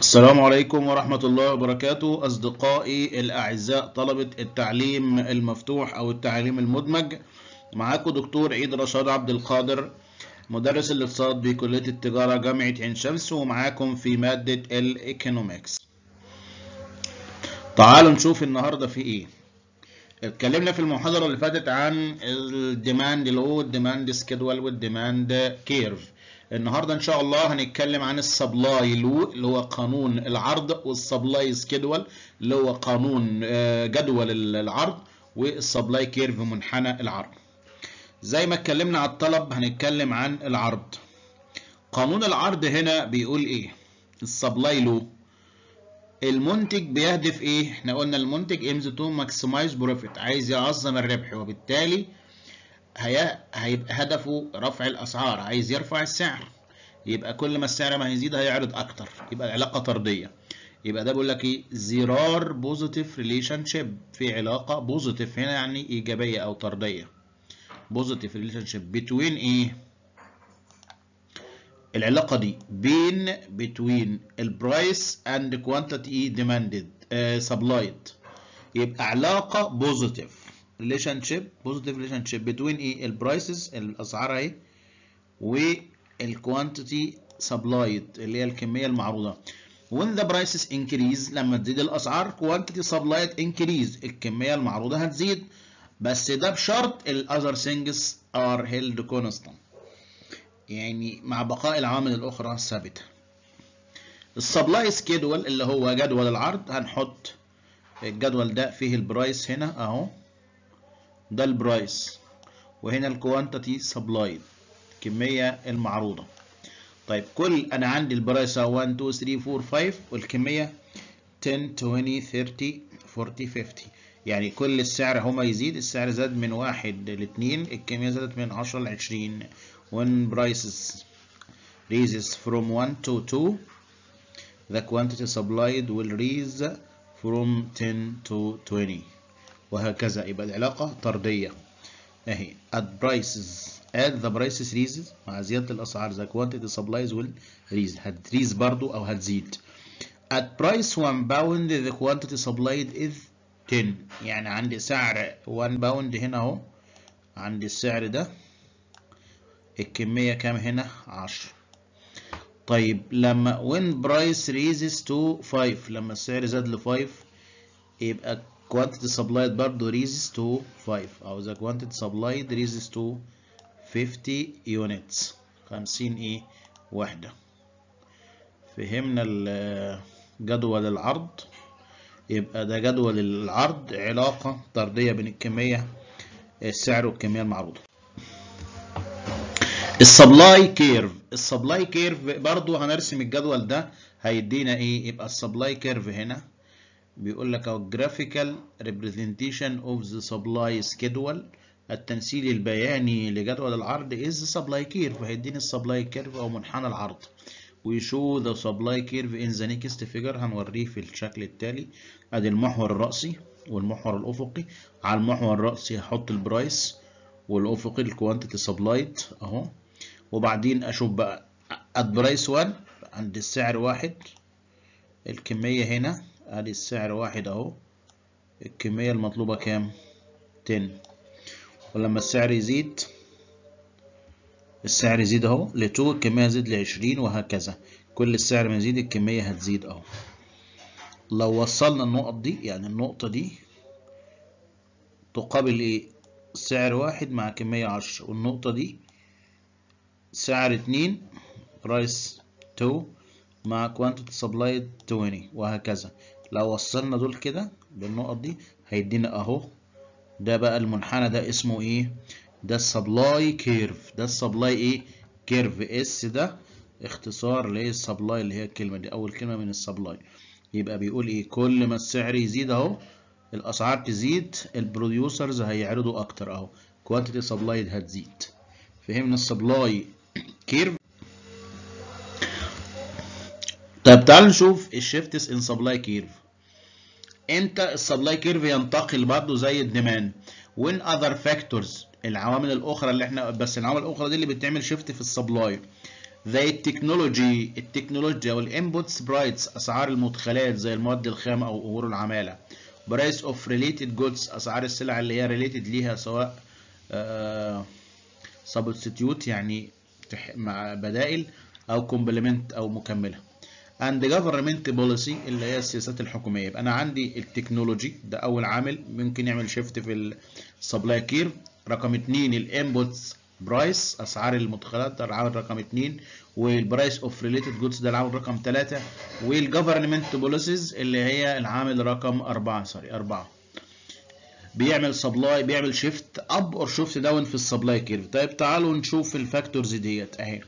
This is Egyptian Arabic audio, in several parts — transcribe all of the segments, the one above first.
السلام عليكم ورحمة الله وبركاته أصدقائي الأعزاء طلبة التعليم المفتوح أو التعليم المدمج معاكم دكتور عيد رشاد عبد القادر مدرس الاقتصاد بكلية التجارة جامعة عين شمس ومعاكم في مادة الإيكونومكس تعالوا نشوف النهاردة في إيه اتكلمنا في المحاضرة اللي فاتت عن الديماند لو الديماند سكيدول والديماند كيرف النهارده ان شاء الله هنتكلم عن السبلاي لو اللي هو قانون العرض والسبلاي سكيدول اللي هو قانون جدول العرض والسبلاي كيرف منحنى العرض زي ما اتكلمنا على الطلب هنتكلم عن العرض قانون العرض هنا بيقول ايه السبلاي لو المنتج بيهدف ايه احنا قلنا المنتج aims to maximize profit عايز يعظم الربح وبالتالي هي... هيبقى هدفه رفع الاسعار عايز يرفع السعر يبقى كل ما السعر ما هيزيد هيعرض اكتر يبقى العلاقه طرديه يبقى ده بيقول لك ايه زرار بوزيتيف ريليشن شيب في علاقه بوزيتيف هنا يعني ايجابيه او طرديه بوزيتيف ريليشن شيب بتوين ايه العلاقه دي بين بتوين البرايس اند كوانتيتي ديماندد سبلايد يبقى علاقه بوزيتيف ريليشن شيب بوزيتيف ريليشن شيب بتوين ايه البرايسز الاسعار اهي والكوانتيتي سبلايد اللي هي الكميه المعروضه when the prices increase لما تزيد الاسعار quantity supplied increase الكميه المعروضه هتزيد بس ده بشرط ال other things are held constant يعني مع بقاء العوامل الاخرى ثابته السبلاي سكيدول اللي هو جدول العرض هنحط الجدول ده فيه البرايس هنا اهو ده البرايس وهنا الكوانتيتي سبلايد الكمية المعروضة طيب كل أنا عندي البرايس 1 2 3 4 5 والكمية 10 20 30 40 50 يعني كل السعر هما يزيد السعر زاد من واحد لاثنين الكمية زادت من 10 ل 20 when prices raises from 1 to 2 the quantity supplied will raise from 10 to 20 وهكذا يبقى العلاقة طردية اهي at prices at the prices raises مع زيادة الأسعار the quantity supplies will raise هتريز برضو أو هتزيد at price 1 pound the quantity supplied is 10 يعني عندي سعر 1 باوند هنا اهو عندي السعر ده الكمية كام هنا 10 طيب لما when price raises to 5 لما السعر زاد ل 5 يبقى quantity supplied برضه raises to 5 أو the quantity supplied raises to 50 units 50 إيه وحدة فهمنا جدول العرض يبقى ده جدول العرض علاقة طردية بين الكمية السعر والكمية المعروضة السبلاي كيرف السبلاي كيرف برضه هنرسم الجدول ده هيدينا ايه يبقى السبلاي كيرف هنا بيقول لك اهو graphical representation of the supply schedule التمثيل البياني لجدول العرض is supply curve هيديني السبلاي كيرف او منحنى العرض ويشو the supply curve in the next figure هنوريه في الشكل التالي ادي المحور الرأسي والمحور الأفقي على المحور الرأسي هحط البرايس والأفقي الكوانتيتي سبلايد اهو وبعدين اشوف بقى البرايس 1 عند السعر واحد الكمية هنا ادي السعر واحد اهو الكمية المطلوبة كام 10 ولما السعر يزيد السعر يزيد اهو ل 2 الكمية تزيد ل 20 وهكذا كل السعر ما يزيد الكمية هتزيد اهو لو وصلنا النقط دي يعني النقطة دي تقابل ايه سعر واحد مع كمية 10 والنقطة دي سعر 2 برايس 2 مع quantity supplied 20 وهكذا لو وصلنا دول كده بالنقط دي هيدينا اهو ده بقى المنحنى ده اسمه ايه ده السبلاي كيرف ده السبلاي ايه كيرف اس ده اختصار للسبلاي اللي هي الكلمه دي اول كلمه من السبلاي يبقى بيقول ايه كل ما السعر يزيد اهو الاسعار تزيد البروديوسرز هيعرضوا اكتر اهو كوانتيتي سبلايد هتزيد فهمنا السبلاي كيرف طيب تعال نشوف الشيفتس ان سبلاي كيرف امتى السبلاي كيرف ينتقل برضه زي الديماند وين اذر فاكتورز العوامل الاخرى اللي احنا بس العوامل الاخرى دي اللي بتعمل شيفت في السبلاي زي التكنولوجي التكنولوجيا والانبوتس برايتس اسعار المدخلات زي المواد الخام او امور العماله برايس اوف ريليتد جودز اسعار السلع اللي هي ريليتد ليها سواء سبستيتيوت يعني مع بدائل او كومبلمنت او مكمله and government policy اللي هي السياسات الحكوميه يبقى انا عندي التكنولوجي ده اول عامل ممكن يعمل شيفت في السبلاي كيرف رقم اتنين الانبوتس برايس اسعار المدخلات ده العامل رقم اتنين والبرايس اوف ريليتد جودز ده العامل رقم ثلاثة والجفرمنت بوليسيز اللي هي العامل رقم أربعة سوري أربعة بيعمل سبلاي بيعمل شيفت اب اور شيفت داون في السبلاي كيرف طيب تعالوا نشوف الفاكتورز ديت اهي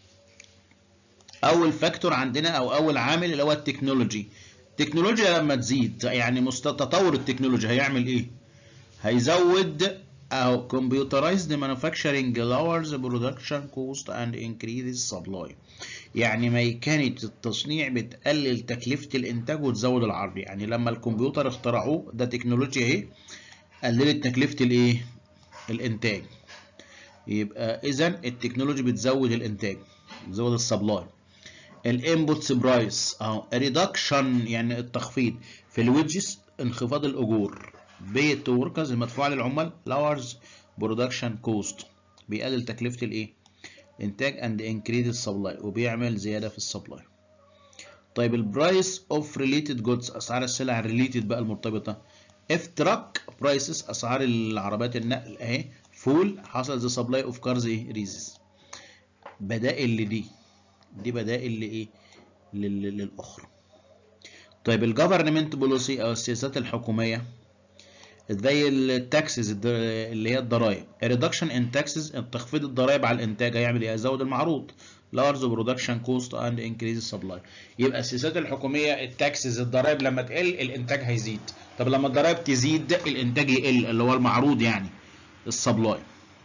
اول فاكتور عندنا او اول عامل اللي هو التكنولوجي التكنولوجيا لما تزيد يعني تطور التكنولوجيا هيعمل ايه هيزود أو computerized manufacturing lowers production cost and increases supply يعني ميكانة التصنيع بتقلل تكلفة الإنتاج وتزود العرض يعني لما الكمبيوتر اخترعوه ده تكنولوجيا اهي قللت تكلفة الإيه؟ الإنتاج يبقى إذا التكنولوجي بتزود الإنتاج بتزود السبلاي الانبوتس برايس اهو ريدكشن يعني التخفيض في الويدجز انخفاض الأجور بيت وركرز المدفوعة للعمال لورز برودكشن كوست بيقلل تكلفة الايه انتاج اند انكريز السبلاي وبيعمل زيادة في السبلاي طيب البرايس اوف ريليتد جودز اسعار السلع الريليتد بقى المرتبطة اف تراك برايسز اسعار العربيات النقل اهي فول حصل ذا سبلاي اوف كارز ايه ريزز بدائل لدي دي بدائل لايه للاخرى طيب الجفرمنت بوليسي او السياسات الحكوميه زي التاكسز اللي هي الضرائب ريدكشن ان تاكسز تخفيض الضرائب على الانتاج هيعمل ايه هيزود المعروض لارز برودكشن كوست اند انكريز سبلاي يبقى السياسات الحكوميه التاكسز الضرائب لما تقل الانتاج هيزيد طب لما الضرائب تزيد الانتاج يقل اللي هو المعروض يعني السبلاي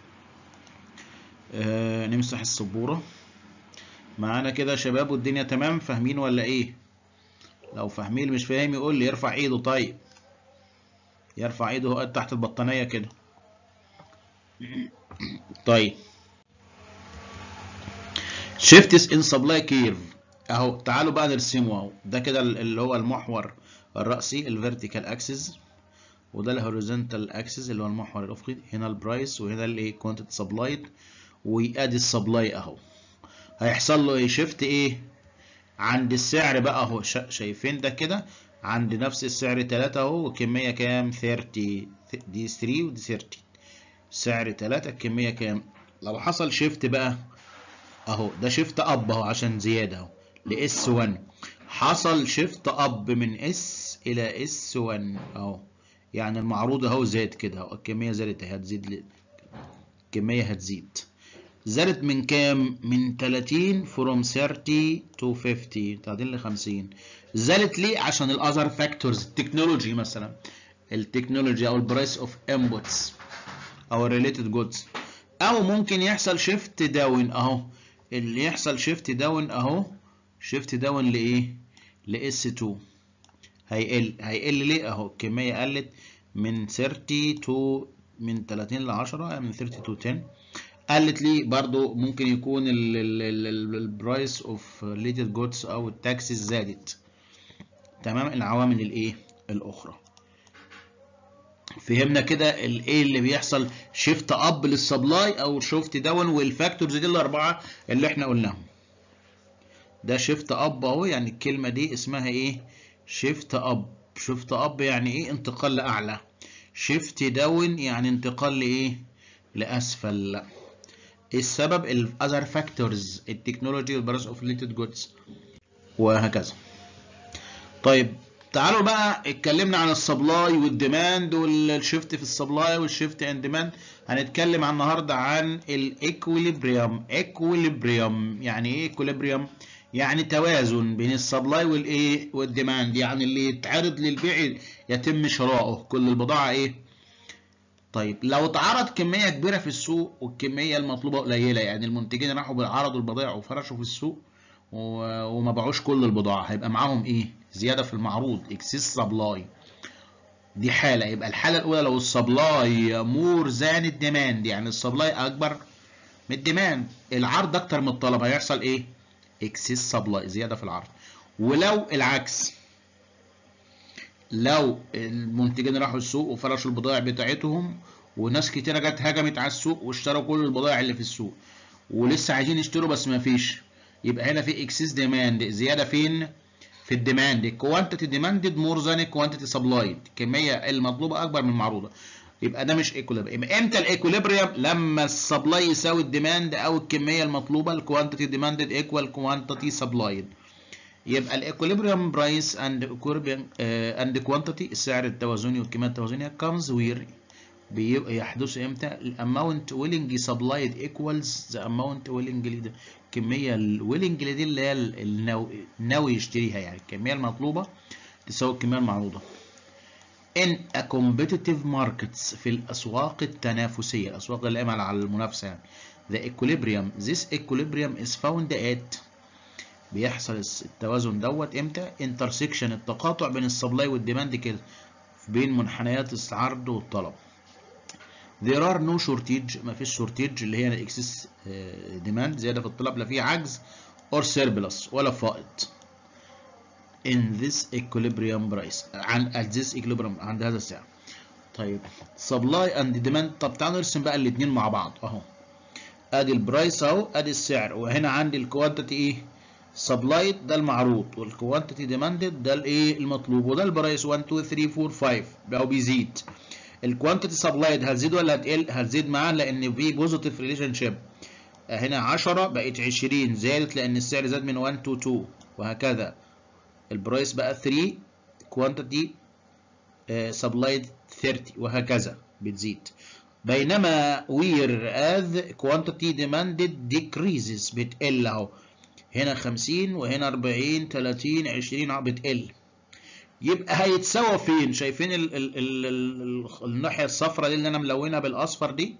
آه نمسح السبوره معانا كده يا شباب والدنيا تمام فاهمين ولا ايه لو فاهمين مش فاهم يقول لي يرفع ايده طيب يرفع ايده تحت البطانية كده طيب شيفتس ان سبلاي كيرف اهو تعالوا بقى نرسمه اهو ده كده اللي هو المحور الرأسي الفيرتيكال اكسس وده الهوريزونتال اكسس اللي هو المحور الافقي هنا البرايس وهنا الايه كوانتيتي سبلايد وادي السبلاي اهو هيحصل له ايه شيفت ايه عند السعر بقى اهو شايفين ده كده عند نفس السعر 3 اهو والكميه كام 30 دي 3 ودي 30 سعر 3 الكميه كام لو حصل شيفت بقى اهو ده شيفت اب اهو عشان زياده اهو لاس 1 حصل شيفت اب من اس الى اس 1 اهو يعني المعروض اهو زاد كده اهو الكميه زادت اهي هتزيد الكميه هتزيد زادت من كام؟ من 30 from 30 to 50 30 ل 50 زادت ليه؟ عشان الاذر فاكتورز التكنولوجي مثلا التكنولوجي او البرايس اوف انبوتس او الريليتد جودز او ممكن يحصل شيفت داون اهو اللي يحصل شيفت داون اهو شيفت داون لايه؟ لاس 2 هيقل هيقل ليه؟ اهو الكميه قلت من 30 تو من 30 ل 10 يعني من 30 تو 10 قالت لي برضو ممكن يكون البرايس اوف ريليتد جودز او التاكسز زادت تمام العوامل الايه الاخرى فهمنا كده الايه اللي بيحصل شيفت اب للسبلاي او شيفت داون والفاكتورز دي الاربعه اللي احنا قلناهم ده شيفت اب اهو يعني الكلمه دي اسمها ايه شيفت اب شيفت اب يعني ايه انتقال لاعلى شيفت داون يعني انتقال لايه لاسفل السبب الاذر فاكتورز التكنولوجي والبراس اوف ريليتد جودز وهكذا طيب تعالوا بقى اتكلمنا عن السبلاي والديماند والشيفت في السبلاي والشيفت اند ديماند هنتكلم عن النهارده عن الايكويليبريم ايكويليبريم يعني ايه ايكويليبريم يعني توازن بين السبلاي والايه والديماند يعني اللي يتعرض للبيع يتم شراؤه كل البضاعه ايه طيب لو اتعرض كميه كبيره في السوق والكميه المطلوبه قليله يعني المنتجين راحوا بالعرضوا البضائع وفرشوا في السوق وما باعوش كل البضاعه هيبقى معاهم ايه زياده في المعروض اكسس سبلاي دي حاله يبقى الحاله الاولى لو السبلاي مور ذان الديماند يعني السبلاي اكبر من الديماند العرض اكتر من الطلب هيحصل ايه اكسس سبلاي زياده في العرض ولو العكس لو المنتجين راحوا السوق وفرشوا البضائع بتاعتهم وناس كتيره جت هجمت على السوق واشتروا كل البضائع اللي في السوق ولسه عايزين يشتروا بس ما فيش يبقى هنا في اكسس ديماند زياده فين في الديماند كوانتيتي ديماندد مور ذان كوانتيتي سبلايد الكميه المطلوبه اكبر من المعروضه يبقى ده مش ايكوليبريم يبقى امتى الايكوليبريم لما السبلاي يساوي الديماند او الكميه المطلوبه الكوانتيتي ديماندد ايكوال كوانتيتي سبلايد يبقى الايكوليبريم برايس اند اند كوانتيتي السعر التوازني والكميه التوازنيه كامز وير بيبقى يحدث امتى الاماونت ويلنج سبلايد ايكوالز ذا اماونت ويلنج الكميه الويلنج دي اللي هي الناوي يشتريها يعني الكميه المطلوبه تساوي الكميه المعروضه in a competitive markets في الاسواق التنافسيه الاسواق اللي قايمه على المنافسه يعني the equilibrium this equilibrium is found at بيحصل التوازن دوت امتى intersection التقاطع بين السبلاي والديماند كده بين منحنيات العرض والطلب there are no shortage ما فيش shortage اللي هي الاكسس ديماند زياده في الطلب لا في عجز or surplus ولا فائض in this equilibrium price عن at this equilibrium عند هذا السعر طيب supply and demand طب تعالوا نرسم بقى الاثنين مع بعض اهو ادي البرايس اهو ادي السعر وهنا عندي الكوانتيتي ايه سبلايد ده المعروض والكوانتيتي ديماندد ده الايه المطلوب وده البرايس 1 2 3 4 5 بقى بيزيد الكوانتيتي سبلايد هتزيد ولا هتقل هتزيد معاه لان في بوزيتيف ريليشن شيب هنا 10 بقت 20 زادت لان السعر زاد من 1 to 2 وهكذا البرايس بقى 3 كوانتيتي سبلايد 30 وهكذا بتزيد بينما وير از كوانتيتي ديماندد ديكريزز بتقل اهو هنا 50 وهنا 40 30 20 بتقل يبقى هيتساوى فين شايفين ال ال ال ال الناحيه الصفراء دي اللي انا ملونها بالاصفر دي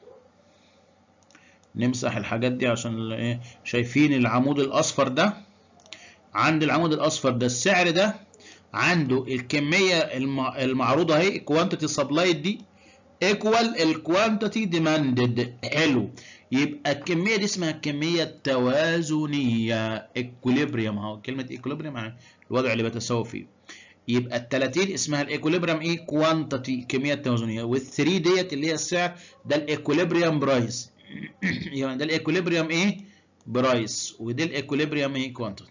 نمسح الحاجات دي عشان ايه شايفين العمود الاصفر ده عند العمود الاصفر ده السعر ده عنده الكميه المعروضه اهي كوانتيتي سبلايد دي ايكوال الكوانتيتي ديماندد حلو يبقى الكميه دي اسمها الكميه التوازنيه ايكوليبريم اهو كلمه ايكوليبريم الوضع اللي بتساوي فيه يبقى ال 30 اسمها الايكوليبريم ايه كوانتيتي الكميه التوازنيه وال 3 ديت اللي هي السعر ده الايكوليبريم برايس يعني ده الايكوليبريم ايه برايس وده الايكوليبريم ايه كوانتيتي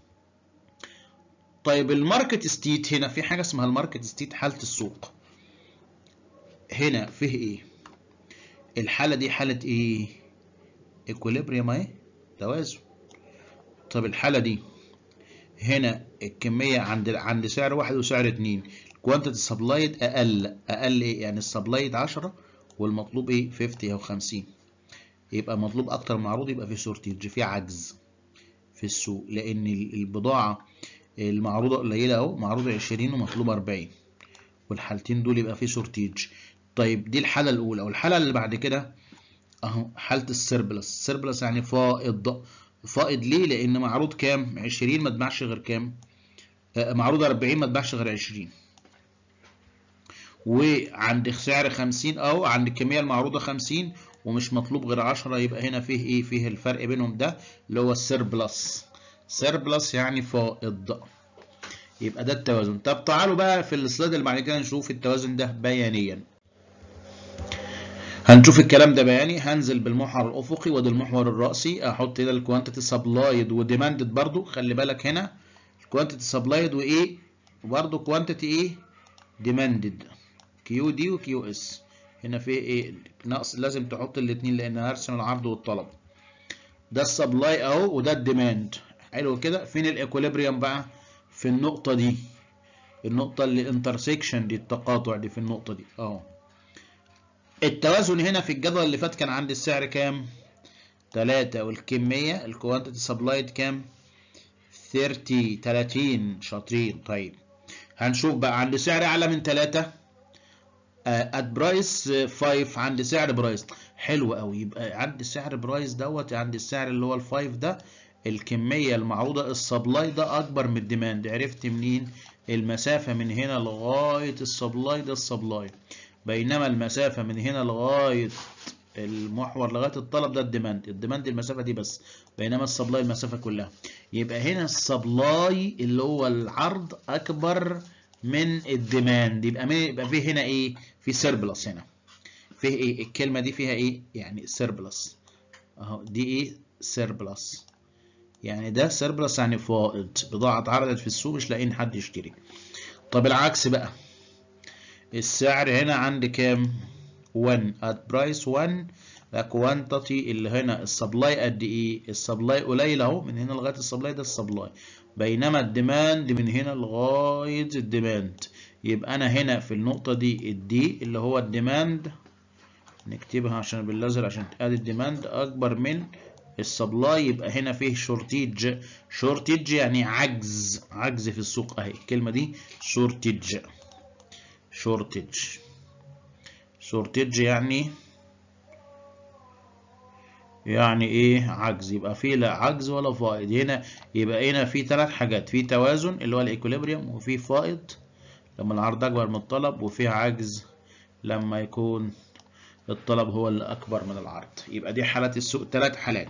طيب الماركت ستيت هنا في حاجه اسمها الماركت ستيت حاله السوق هنا فيه ايه الحاله دي حاله ايه ايكوليبريم اهي توازن طب الحاله دي هنا الكميه عند عند سعر واحد وسعر اتنين كوانتيتي سبلايد اقل اقل ايه يعني السبلايد 10 والمطلوب ايه 50 او 50 يبقى مطلوب اكتر معروض يبقى في شورتيج في عجز في السوق لان البضاعه المعروضه قليله اهو معروضه 20 ومطلوب 40 والحالتين دول يبقى في شورتيج طيب دي الحاله الاولى والحاله اللي بعد كده اهو حاله السيربلس السيربلس يعني فائض فائض ليه لان معروض كام 20 ما اتباعش غير كام آه معروض 40 ما اتباعش غير 20 وعند سعر 50 اهو عند الكميه المعروضه 50 ومش مطلوب غير 10 يبقى هنا فيه ايه فيه الفرق بينهم ده اللي هو السيربلس سيربلس يعني فائض يبقى ده التوازن طب تعالوا بقى في السلايد اللي بعد كده نشوف التوازن ده بيانيا هنشوف الكلام ده بياني هنزل بالمحور الافقي وده المحور الراسي احط هنا الكوانتيتي سبلايد وديماندد برضو خلي بالك هنا الكوانتيتي سبلايد وايه وبرضو كوانتيتي ايه ديماندد كيو دي وكيو اس هنا في ايه نقص لازم تحط الاثنين لان هرسم العرض والطلب ده السبلاي اهو وده الديماند حلو كده فين الايكوليبريم بقى في النقطه دي النقطه اللي انترسكشن دي التقاطع دي في النقطه دي اهو التوازن هنا في الجدول اللي فات كان عندي السعر كام 3 والكميه الكوانتيتي سبلايد كام 30 30 شاطرين طيب هنشوف بقى عند سعر اعلى من 3 ات برايس 5 عند سعر برايس حلو قوي يبقى عند سعر برايس دوت عند السعر اللي هو الفايف ده الكميه المعروضه السبلاي ده اكبر من الديماند عرفت منين المسافه من هنا لغايه السبلاي ده السبلاي بينما المسافه من هنا لغايه المحور لغايه الطلب ده الديماند الديماند المسافه دي بس بينما السبلاي المسافه كلها يبقى هنا السبلاي اللي هو العرض اكبر من الديماند يبقى مي- يبقى في هنا ايه في سيربلس هنا فيه ايه الكلمه دي فيها ايه يعني سيربلس اهو دي ايه سيربلس يعني ده سيربلس يعني فائض بضاعه اتعرضت في السوق مش لاقيين حد يشتري طب العكس بقى السعر هنا عندي كام 1 at price 1 كوانتيتي اللي هنا السبلاي قد ايه السبلاي قليل اهو من هنا لغايه السبلاي ده السبلاي بينما الديماند من هنا لغايه الديماند يبقى انا هنا في النقطه دي الدي اللي هو الديماند نكتبها عشان باللازر عشان ادي الديماند اكبر من السبلاي يبقى هنا فيه شورتيج شورتيج يعني عجز عجز في السوق اهي الكلمه دي شورتيج شورتيج شورتيج يعني يعني ايه عجز يبقى في لا عجز ولا فائض هنا يبقى هنا في ثلاث حاجات في توازن اللي هو الايكوليبريم وفي فائض لما العرض اكبر من الطلب وفي عجز لما يكون الطلب هو اللي اكبر من العرض يبقى دي حالات السوق ثلاث حالات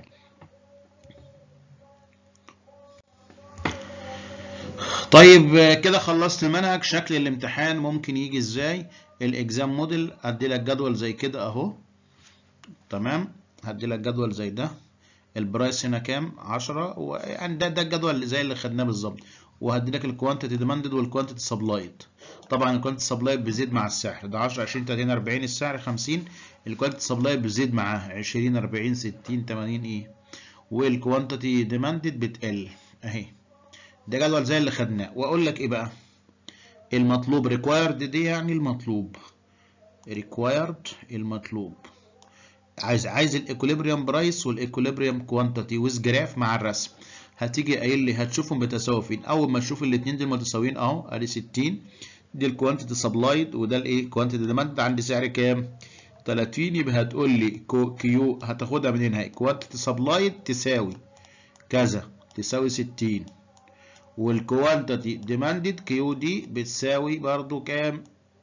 طيب كده خلصت المنهج شكل الامتحان ممكن يجي ازاي الاكزام موديل ادي لك جدول زي كده اهو تمام هدي لك جدول زي ده البرايس هنا كام 10 ويعني ده ده الجدول اللي زي اللي خدناه بالظبط وهدي لك الكوانتيتي ديماندد والكوانتيتي سبلايد طبعا الكوانتيتي سبلايد بيزيد مع السعر ده 10 20 30 40 السعر 50 الكوانتيتي سبلايد بيزيد معاه 20 40 60 80 ايه والكوانتيتي ديماندد بتقل اهي ده جدول زي اللي خدناه واقول لك ايه بقى المطلوب ريكوايرد دي يعني المطلوب ريكوايرد المطلوب عايز عايز الايكوليبريم برايس والايكوليبريم كوانتيتي ويز جراف مع الرسم هتيجي قايل لي هتشوفهم بتساوي فين اول ما تشوف الاثنين دول متساويين اهو ادي 60 دي الكوانتيتي سبلايد وده الايه كوانتيتي ديماند عندي سعر كام 30 يبقى هتقول لي كيو هتاخدها من هنا كوانتيتي سبلايد تساوي كذا تساوي 60 والكوانتيتي ديماندد كيو دي بتساوي برضو كام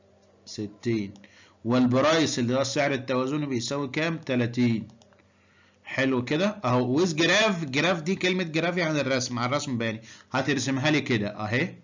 60 والبرايس اللي هو السعر التوازني بيساوي كام 30 حلو كده اهو ويز جراف جراف دي كلمه جراف يعني الرسم على الرسم باني هترسمها لي كده اهي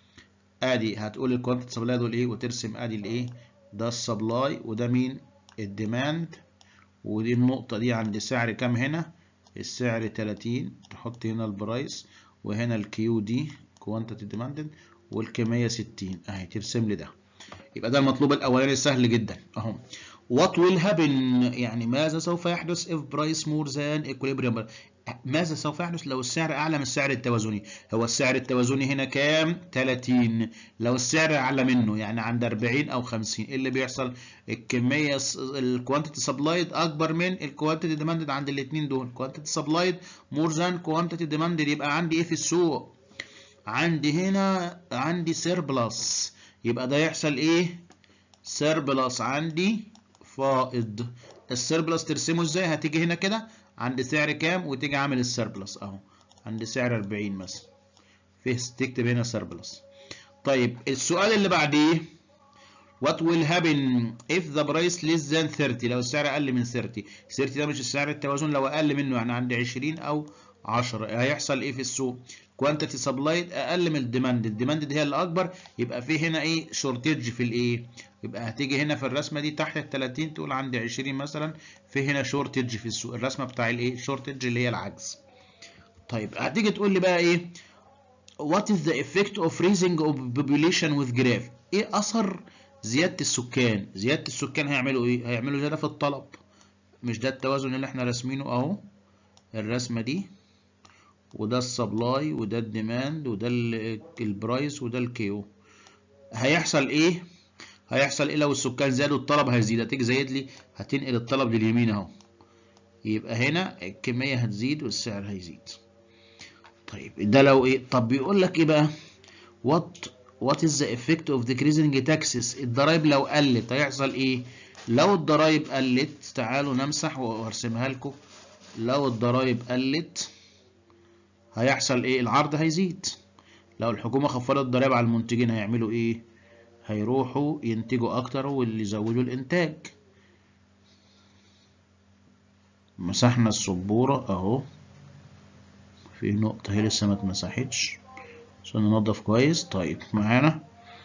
ادي هتقول الكوانتيتي سبلاي دول ايه وترسم ادي الايه ده السبلاي وده مين الديماند ودي النقطه دي عند سعر كام هنا السعر 30 تحط هنا البرايس وهنا الكيو دي كوانتيتي ديماندد والكميه 60 اهي ترسم لي ده يبقى ده المطلوب الاولاني سهل جدا اهو what will happen يعني ماذا سوف يحدث if price more than equilibrium ماذا سوف يحدث لو السعر اعلى من السعر التوازني هو السعر التوازني هنا كام 30 لو السعر اعلى منه يعني عند 40 او 50 ايه اللي بيحصل الكميه الكوانتيتي سبلايد اكبر من الكوانتيتي ديماندد عند الاثنين دول كوانتيتي سبلايد مور ذان كوانتيتي ديماندد يبقى عندي ايه في السوق عندي هنا عندي سيربلس يبقى ده يحصل ايه سيربلس عندي فائض السيربلس ترسمه ازاي هتيجي هنا كده عند سعر كام وتيجي عامل السيربلس اهو عند سعر 40 مثلا فيه تكتب هنا سيربلس طيب السؤال اللي بعديه what will happen if the price less than 30 لو السعر اقل من 30 30 ده مش السعر التوازن لو اقل منه يعني عند 20 او 10 هيحصل ايه في السوق كوانتيتي سبلايد اقل من الديماند الديماند هي اللي اكبر يبقى في هنا ايه شورتيج في الايه يبقى هتيجي هنا في الرسمه دي تحت ال 30 تقول عندي 20 مثلا في هنا شورتيج في السوق الرسمه بتاع الايه شورتيج اللي هي العجز طيب هتيجي تقول لي بقى ايه what is the effect of raising of population with graph ايه اثر زياده السكان زياده السكان هيعملوا ايه هيعملوا زياده في الطلب مش ده التوازن اللي احنا راسمينه اهو الرسمه دي وده السبلاي وده الديماند وده البرايس وده الكيو هيحصل ايه هيحصل ايه لو السكان زادوا الطلب هيزيد هتيجي زايد لي هتنقل الطلب لليمين اهو يبقى هنا الكميه هتزيد والسعر هيزيد طيب ده لو ايه طب بيقول لك ايه بقى what what is the effect of decreasing taxes الضرايب لو قلت هيحصل ايه لو الضرايب قلت تعالوا نمسح وارسمها لكم لو الضرايب قلت هيحصل ايه العرض هيزيد لو الحكومه خفضت الضرايب على المنتجين هيعملوا ايه هيروحوا ينتجوا اكتر واللي يزودوا الانتاج مسحنا السبورة اهو في نقطة هي لسه ما اتمسحتش عشان ننضف كويس طيب معانا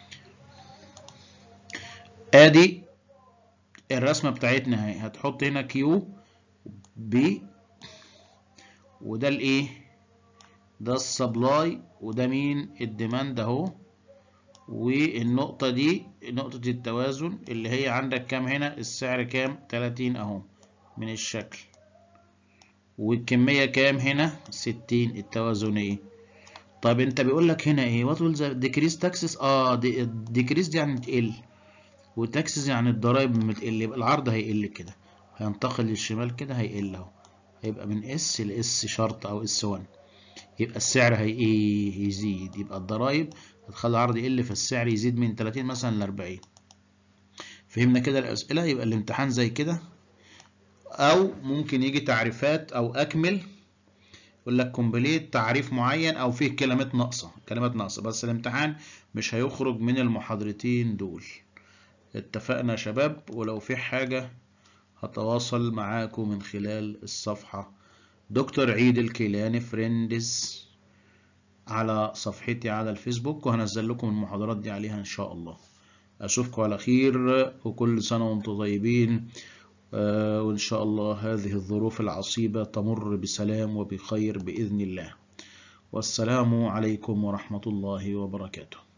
ادي الرسمة بتاعتنا اهي هتحط هنا كيو بي وده الايه ده السبلاي وده مين الديماند اهو والنقطة دي نقطة التوازن اللي هي عندك كام هنا السعر كام 30 اهو من الشكل والكمية كام هنا 60 التوازنية طيب انت بيقول لك هنا ايه وات ويل ديكريز تاكسس اه ديكريز دي يعني تقل وتاكسس يعني الضرايب بتقل يبقى العرض هيقل كده هينتقل للشمال كده هيقل اهو هيبقى من اس لاس شرط او اس 1 يبقى السعر هي ايه يزيد يبقى الضرايب هتخلي العرض يقل فالسعر يزيد من 30 مثلا ل 40 فهمنا كده الاسئله يبقى الامتحان زي كده او ممكن يجي تعريفات او اكمل يقول لك كومبليت تعريف معين او فيه كلمات ناقصه كلمات ناقصه بس الامتحان مش هيخرج من المحاضرتين دول اتفقنا يا شباب ولو في حاجه هتواصل معاكم من خلال الصفحه دكتور عيد الكيلاني فريندز على صفحتي على الفيسبوك وهنزل لكم المحاضرات دي عليها ان شاء الله اشوفكم على خير وكل سنه وانتم طيبين وإن شاء الله هذه الظروف العصيبة تمر بسلام وبخير بإذن الله والسلام عليكم ورحمة الله وبركاته